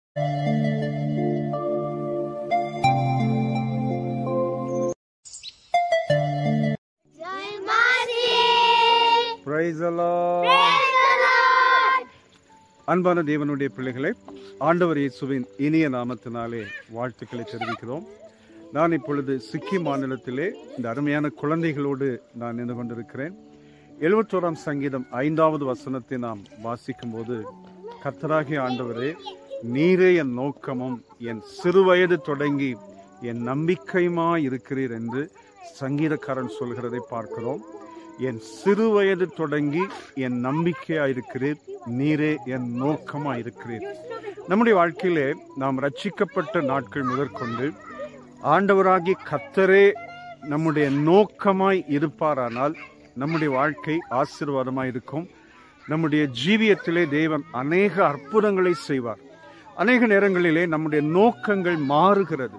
ஜெய் மாரியே Praise the Lord. அன்பான தேவனுடைய பிள்ளைகளை ஆண்டவர் இயேசுவின் இனிய நாமத்தினாலே வாழ்த்துக்களை தெரிவிக்கிறோம் நான் இப்பொழுது சிக்கிம் மாநிலத்திலே இந்த அருமையான குழந்தைகளோடு நான் நின்று கொண்டிருக்கிறேன் எழுபத்தோராம் சங்கீதம் ஐந்தாவது வசனத்தை நாம் வாசிக்கும் போது கத்தராகிய ஆண்டவரே நீரே என் நோக்கமும் என் சிறுவயது தொடங்கி என் நம்பிக்கையுமா இருக்கிறீர் என்று சங்கீதக்காரன் சொல்கிறதை பார்க்கிறோம் என் சிறு வயது தொடங்கி என் நம்பிக்கையாயிருக்கிறீர் நீரே என் நோக்கமாயிருக்கிறீர் நம்முடைய வாழ்க்கையிலே நாம் ரட்சிக்கப்பட்ட நாட்கள் முதற்கொண்டு ஆண்டவராகி கத்தரே நம்முடைய நோக்கமாய் இருப்பாரானால் நம்முடைய வாழ்க்கை ஆசீர்வாதமாய் இருக்கும் நம்முடைய ஜீவியத்திலே தேவன் அநேக அற்புதங்களை செய்வார் அநேக நேரங்களிலே நம்முடைய நோக்கங்கள் மாறுகிறது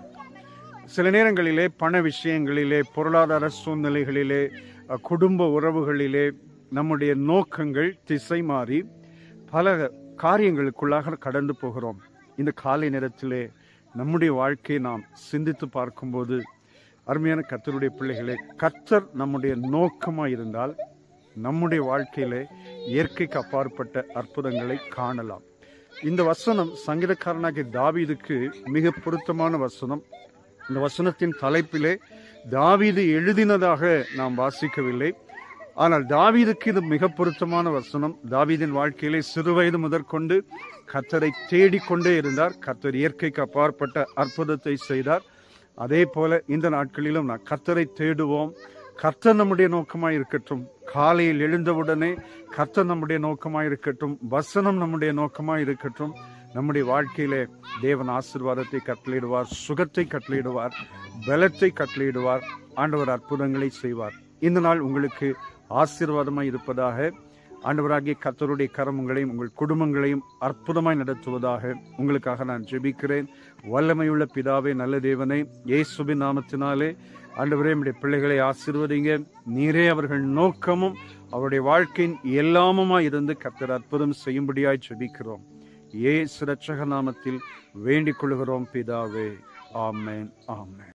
சில நேரங்களிலே பண விஷயங்களிலே பொருளாதார சூழ்நிலைகளிலே அஹ், குடும்ப உறவுகளிலே நம்முடைய நோக்கங்கள் திசை மாறி பல காரியங்களுக்குள்ளாக கடந்து போகிறோம் இந்த காலை நேரத்திலே நம்முடைய வாழ்க்கையை நாம் சிந்தித்து பார்க்கும்போது அருமையான கர்த்தருடைய பிள்ளைகளே கர்த்தர் நம்முடைய நோக்கமாக இருந்தால் நம்முடைய வாழ்க்கையிலே இயற்கைக்கு அப்பாற்பட்ட அற்புதங்களை காணலாம் இந்த வசனம் சங்கீதக்காரனாகிய தாவீதுக்கு மிக பொருத்தமான வசனம் இந்த வசனத்தின் தலைப்பிலே தாவீது எழுதினதாக நாம் வாசிக்கவில்லை ஆனால் தாவீதுக்கு இது மிக பொருத்தமான வசனம் தாவீதின் வாழ்க்கையிலே சிறுவயது முதற்கொண்டு கத்தரை தேடிக்கொண்டே இருந்தார் கத்தர் இயற்கைக்கு அப்பாற்பட்ட அற்புதத்தை செய்தார் அதே போல இந்த நாட்களிலும் நான் கத்தரை தேடுவோம் கர்த்தர் நம்முடைய நோக்கமாய் இருக்கட்டும் காலையில் எழுந்தவுடனே கர்த்தர் நம்முடைய நோக்கமாய் இருக்கட்டும் வசனம் நம்முடைய நோக்கமாய் இருக்கட்டும் நம்முடைய வாழ்க்கையிலே தேவன் ஆசீர்வாதத்தை கட்டளையிடுவார் சுகத்தை கட்டளையிடுவார் பலத்தை கட்டளையிடுவார் ஆண்டவர் அற்புதங்களை செய்வார் இந்த நாள் உங்களுக்கு ஆசீர்வாதமாய் இருப்பதாக ஆண்டவராகிய கர்த்தருடைய கரம் உங்களையும் உங்கள் குடும்பங்களையும் அற்புதமாய் நடத்துவதாக உங்களுக்காக நான் ஜெபிக்கிறேன் வல்லமையுள்ள பிதாவே நல்ல தேவனை இயேசுவின் நாமத்தினாலே ஆண்டவரே நம்முடைய பிள்ளைகளை ஆசீர்வதிங்க நீரே அவர்கள் நோக்கமும் அவருடைய வாழ்க்கையின் எல்லாமுமாய் இருந்து கர்த்தர் அற்புதம் செய்யும்படியாய் ஜெபிக்கிறோம் ஏசு ரட்சக நாமத்தில் வேண்டிக் கொள்கிறோம் பிதாவே ஆமென் ஆமென்